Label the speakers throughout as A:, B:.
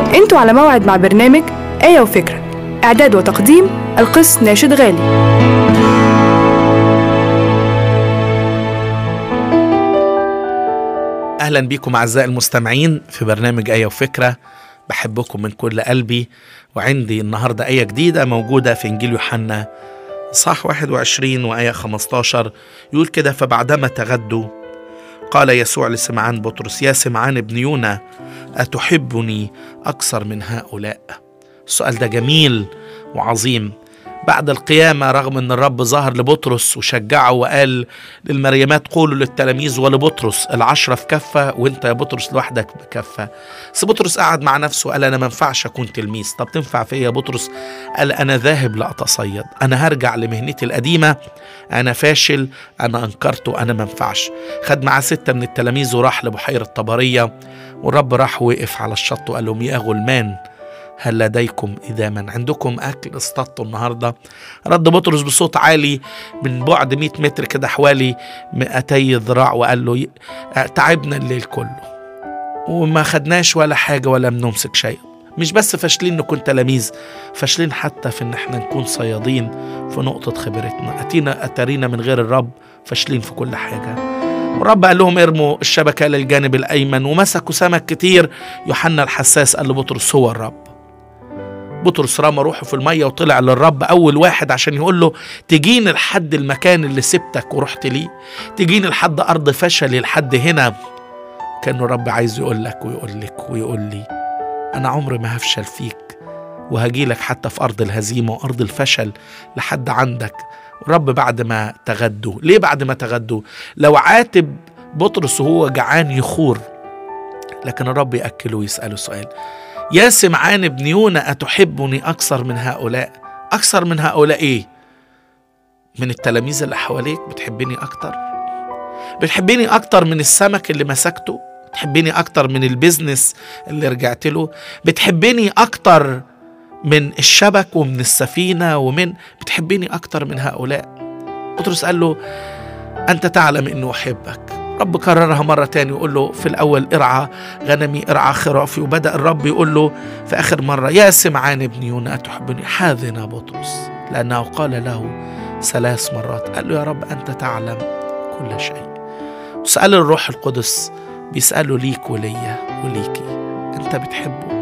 A: انتوا على موعد مع برنامج آية وفكرة إعداد وتقديم القس ناشد غالي
B: اهلا بكم اعزائي المستمعين في برنامج ايه وفكره بحبكم من كل قلبي وعندي النهارده ايه جديده موجوده في انجيل يوحنا صح 21 وايه 15 يقول كده فبعدما تغدوا قال يسوع لسمعان بطرس يا سمعان ابن يونا اتحبني اكثر من هؤلاء السؤال ده جميل وعظيم بعد القيامة رغم أن الرب ظهر لبطرس وشجعه وقال للمريمات قولوا للتلاميذ ولبطرس العشرة في كفة وانت يا بطرس لوحدك بكفة بس بطرس قعد مع نفسه قال أنا ما ينفعش أكون تلميذ طب تنفع في إيه يا بطرس قال أنا ذاهب لأتصيد أنا هرجع لمهنتي القديمة أنا فاشل أنا أنكرته أنا ما ينفعش خد معاه ستة من التلاميذ وراح لبحيرة طبرية والرب راح وقف على الشط وقال لهم يا غلمان هل لديكم إداما عندكم أكل اصطادتوا النهاردة رد بطرس بصوت عالي من بعد 100 متر كده حوالي 200 ذراع وقال له تعبنا الليل كله وما خدناش ولا حاجة ولا بنمسك شيء مش بس فاشلين نكون تلاميذ فاشلين حتى في ان احنا نكون صيادين في نقطة خبرتنا اتينا اتارينا من غير الرب فاشلين في كل حاجة والرب قال لهم ارموا الشبكة للجانب الأيمن ومسكوا سمك كتير يوحنا الحساس قال لبطرس هو الرب بطرس رمى روحه في الميه وطلع للرب اول واحد عشان يقول له تجيني لحد المكان اللي سبتك ورحت ليه تجيني لحد ارض فشلي لحد هنا كان الرب عايز يقول لك ويقول لك ويقول لي انا عمري ما هفشل فيك وهجي لك حتى في ارض الهزيمه وارض الفشل لحد عندك الرب بعد ما تغدوا ليه بعد ما تغدوا لو عاتب بطرس وهو جعان يخور لكن الرب ياكله ويساله سؤال يا سمعان ابن يونا أتحبني أكثر من هؤلاء أكثر من هؤلاء إيه من التلاميذ اللي حواليك بتحبني أكتر بتحبني أكتر من السمك اللي مسكته بتحبني أكتر من البيزنس اللي رجعت له بتحبني أكتر من الشبك ومن السفينة ومن بتحبني أكتر من هؤلاء بطرس قال له أنت تعلم أنه أحبك رب كررها مرة تاني ويقول له في الأول ارعى غنمي ارعى خرافي وبدأ الرب يقول له في آخر مرة يا سمعان ابن يونا أتحبني حاذنا بطرس لأنه قال له ثلاث مرات قال له يا رب أنت تعلم كل شيء وسأل الروح القدس بيسأله ليك وليا وليكي أنت بتحبه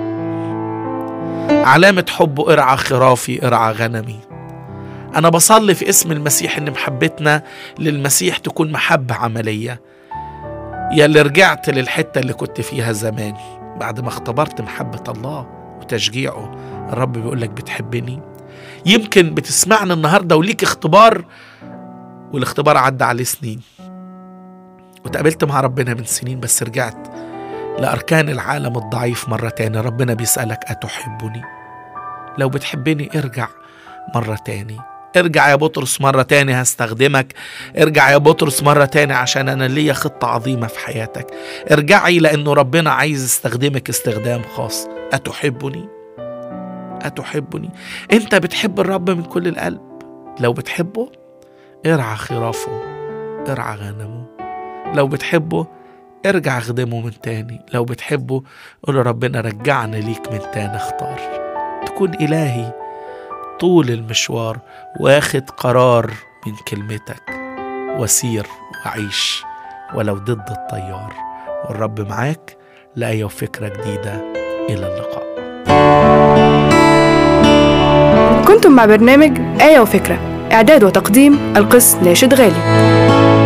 B: علامة حبه ارعى خرافي ارعى غنمي أنا بصلي في اسم المسيح إن محبتنا للمسيح تكون محبة عملية يا اللي رجعت للحتة اللي كنت فيها زمان بعد ما اختبرت محبة الله وتشجيعه الرب بيقول لك بتحبني يمكن بتسمعنا النهاردة وليك اختبار والاختبار عدى عليه سنين وتقابلت مع ربنا من سنين بس رجعت لأركان العالم الضعيف مرة تاني ربنا بيسألك أتحبني لو بتحبني ارجع مرة تاني ارجع يا بطرس مرة تاني هستخدمك ارجع يا بطرس مرة تاني عشان أنا ليا خطة عظيمة في حياتك ارجعي لأنه ربنا عايز يستخدمك استخدام خاص أتحبني أتحبني أنت بتحب الرب من كل القلب لو بتحبه ارعى خرافه ارعى غنمه لو بتحبه ارجع اخدمه من تاني لو بتحبه قول ربنا رجعنا ليك من تاني اختار تكون إلهي طول المشوار واخد قرار من كلمتك وسير وعيش ولو ضد التيار والرب معاك لآية وفكرة جديدة إلى اللقاء
A: كنتم مع برنامج آية وفكرة إعداد وتقديم القس ناشد غالي